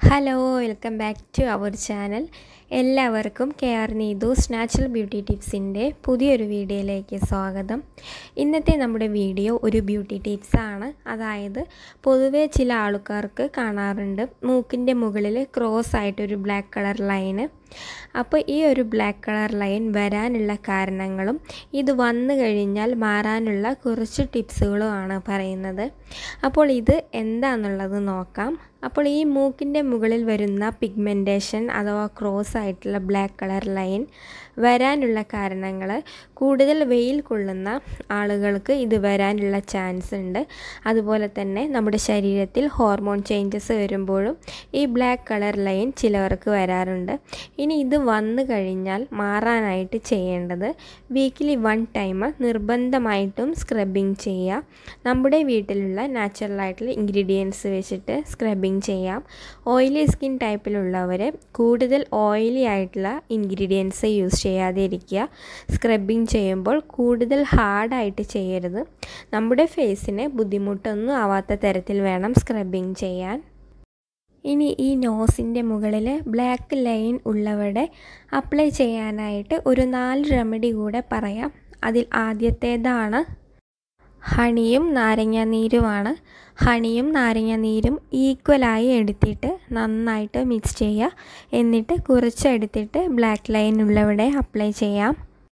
hello welcome back to our channel എല്ലാവർക്കും K R Neethu's natural beauty ടിപ്സിൻ്റെ പുതിയൊരു വീഡിയോയിലേക്ക് സ്വാഗതം ഇന്നത്തെ നമ്മുടെ വീഡിയോ ഒരു ബ്യൂട്ടി ടിപ്സാണ് അതായത് പൊതുവെ ചില ആൾക്കാർക്ക് കാണാറുണ്ട് മൂക്കിൻ്റെ മുകളിൽ ക്രോസ് ആയിട്ടൊരു ബ്ലാക്ക് കളർ ലൈന് അപ്പോൾ ഈ ഒരു ബ്ലാക്ക് കളർ ലൈൻ വരാനുള്ള കാരണങ്ങളും ഇത് വന്നു കഴിഞ്ഞാൽ മാറാനുള്ള കുറച്ച് ടിപ്സുകളുമാണ് പറയുന്നത് അപ്പോൾ ഇത് എന്താണെന്നുള്ളത് നോക്കാം അപ്പോൾ ഈ മൂക്കിൻ്റെ മുകളിൽ വരുന്ന പിഗ്മെൻറ്റേഷൻ അഥവാ ക്രോസ് ആയിട്ടുള്ള ബ്ലാക്ക് കളർ ലൈൻ വരാനുള്ള കാരണങ്ങൾ കൂടുതൽ വെയിൽ കൊള്ളുന്ന ആളുകൾക്ക് ഇത് വരാനുള്ള ചാൻസ് ഉണ്ട് അതുപോലെ തന്നെ നമ്മുടെ ശരീരത്തിൽ ഹോർമോൺ ചേഞ്ചസ് വരുമ്പോഴും ഈ ബ്ലാക്ക് കളർ ലൈൻ ചിലവർക്ക് വരാറുണ്ട് ഇനി ഇത് വന്നു കഴിഞ്ഞാൽ മാറാനായിട്ട് ചെയ്യേണ്ടത് വീക്കിലി വൺ ടൈം നിർബന്ധമായിട്ടും സ്ക്രബിങ് ചെയ്യുക നമ്മുടെ വീട്ടിലുള്ള നാച്ചുറലായിട്ടുള്ള ഇൻഗ്രീഡിയൻസ് വെച്ചിട്ട് സ്ക്രബിങ് ചെയ്യാം ഓയിലി സ്കിൻ ടൈപ്പിലുള്ളവർ കൂടുതൽ ഓയിലി ആയിട്ടുള്ള ഇൻഗ്രീഡിയൻസ് യൂസ് ചെയ്യാതെ ഇരിക്കുക സ്ക്രബിങ് ചെയ്യുമ്പോൾ കൂടുതൽ ഹാർഡായിട്ട് ചെയ്യരുത് നമ്മുടെ ഫേസിന് ബുദ്ധിമുട്ടൊന്നും ആവാത്ത തരത്തിൽ വേണം സ്ക്രബിങ് ചെയ്യാൻ ഇനി ഈ നോസിൻ്റെ മുകളിൽ ബ്ലാക്ക് ലൈൻ ഉള്ളവരുടെ അപ്ലൈ ചെയ്യാനായിട്ട് ഒരു നാല് റെമഡി കൂടെ പറയാം അതിൽ ആദ്യത്തേതാണ് ഹണിയും നാരങ്ങ നീരുമാണ് ഹണിയും നാരങ്ങ നീരും ഈക്വലായി എടുത്തിട്ട് നന്നായിട്ട് മിക്സ് ചെയ്യുക എന്നിട്ട് കുറച്ച് എടുത്തിട്ട് ബ്ലാക്ക് ലൈൻ ഉള്ളവിടെ അപ്ലൈ ചെയ്യാം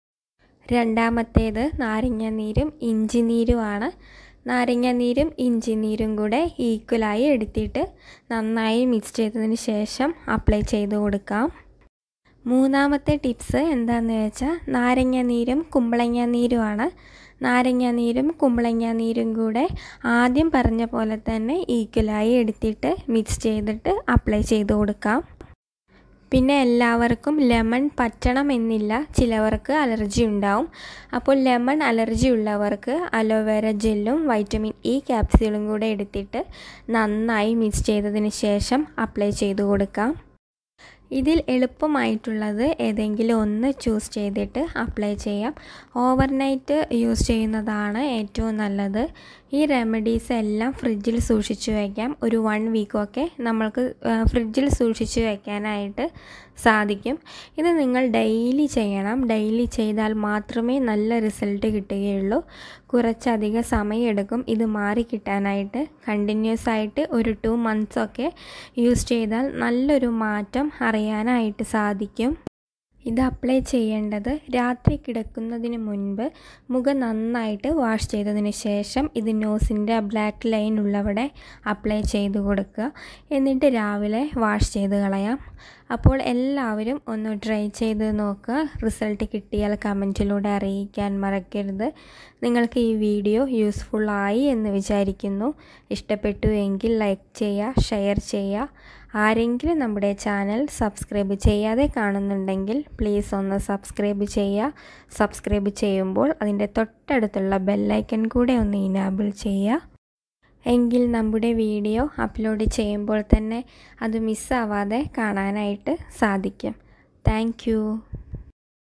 രണ്ടാമത്തേത് നാരങ്ങ നീരും ഇഞ്ചി നീരുമാണ് നാരങ്ങ നീരും ഇഞ്ചി നീരും കൂടെ ഈക്വലായി എടുത്തിട്ട് നന്നായി മിക്സ് ചെയ്തതിന് ശേഷം അപ്ലൈ ചെയ്ത് കൊടുക്കാം മൂന്നാമത്തെ ടിപ്സ് എന്താണെന്ന് വെച്ചാൽ നാരങ്ങ നീരും കുമ്പളങ്ങ നീരുമാണ് നാരങ്ങ നീരും കുമ്പളങ്ങ നീരും കൂടെ ആദ്യം പറഞ്ഞ പോലെ തന്നെ ഈക്വലായി എടുത്തിട്ട് മിക്സ് ചെയ്തിട്ട് അപ്ലൈ ചെയ്ത് കൊടുക്കാം പിന്നെ എല്ലാവർക്കും ലെമൺ പറ്റണമെന്നില്ല ചിലവർക്ക് അലർജി ഉണ്ടാവും അപ്പോൾ ലെമൺ അലർജി ഉള്ളവർക്ക് അലോവേര ജെല്ലും വൈറ്റമിൻ ഇ ക്യാപ്സ്യൂളും കൂടെ എടുത്തിട്ട് നന്നായി മിക്സ് ചെയ്തതിന് ശേഷം അപ്ലൈ ചെയ്ത് കൊടുക്കാം ഇതിൽ എളുപ്പമായിട്ടുള്ളത് ഏതെങ്കിലും ഒന്ന് ചൂസ് ചെയ്തിട്ട് അപ്ലൈ ചെയ്യാം ഓവർനൈറ്റ് യൂസ് ചെയ്യുന്നതാണ് ഏറ്റവും നല്ലത് ഈ റെമഡീസ് എല്ലാം ഫ്രിഡ്ജിൽ സൂക്ഷിച്ചു വയ്ക്കാം ഒരു വൺ വീക്കൊക്കെ നമ്മൾക്ക് ഫ്രിഡ്ജിൽ സൂക്ഷിച്ചു വയ്ക്കാനായിട്ട് സാധിക്കും ഇത് നിങ്ങൾ ഡെയിലി ചെയ്യണം ഡെയിലി ചെയ്താൽ മാത്രമേ നല്ല റിസൾട്ട് കിട്ടുകയുള്ളൂ കുറച്ചധികം സമയമെടുക്കും ഇത് മാറി കിട്ടാനായിട്ട് കണ്ടിന്യൂസ് ആയിട്ട് ഒരു ടു മന്ത്സൊക്കെ യൂസ് ചെയ്താൽ നല്ലൊരു മാറ്റം അറിയാനായിട്ട് സാധിക്കും ഇത് അപ്ലൈ ചെയ്യേണ്ടത് രാത്രി കിടക്കുന്നതിന് മുൻപ് മുഖം നന്നായിട്ട് വാഷ് ചെയ്തതിന് ശേഷം ഇത് നോസിൻ്റെ ബ്ലാക്ക് ലൈൻ ഉള്ളവിടെ അപ്ലൈ ചെയ്ത് കൊടുക്കുക എന്നിട്ട് രാവിലെ വാഷ് ചെയ്ത് കളയാം അപ്പോൾ എല്ലാവരും ഒന്ന് ട്രൈ ചെയ്ത് നോക്കുക റിസൾട്ട് കിട്ടിയാൽ കമൻറ്റിലൂടെ അറിയിക്കാൻ മറക്കരുത് നിങ്ങൾക്ക് ഈ വീഡിയോ യൂസ്ഫുള്ളായി എന്ന് വിചാരിക്കുന്നു ഇഷ്ടപ്പെട്ടു എങ്കിൽ ലൈക്ക് ചെയ്യുക ഷെയർ ചെയ്യുക ആരെങ്കിലും നമ്മുടെ ചാനൽ സബ്സ്ക്രൈബ് ചെയ്യാതെ കാണുന്നുണ്ടെങ്കിൽ പ്ലീസ് ഒന്ന് സബ്സ്ക്രൈബ് ചെയ്യുക സബ്സ്ക്രൈബ് ചെയ്യുമ്പോൾ അതിൻ്റെ തൊട്ടടുത്തുള്ള ബെല്ലൈക്കൺ കൂടെ ഒന്ന് ഇനാബിൾ ചെയ്യുക എങ്കിൽ നമ്മുടെ വീഡിയോ അപ്ലോഡ് ചെയ്യുമ്പോൾ തന്നെ അത് മിസ്സാവാതെ കാണാനായിട്ട് സാധിക്കും താങ്ക്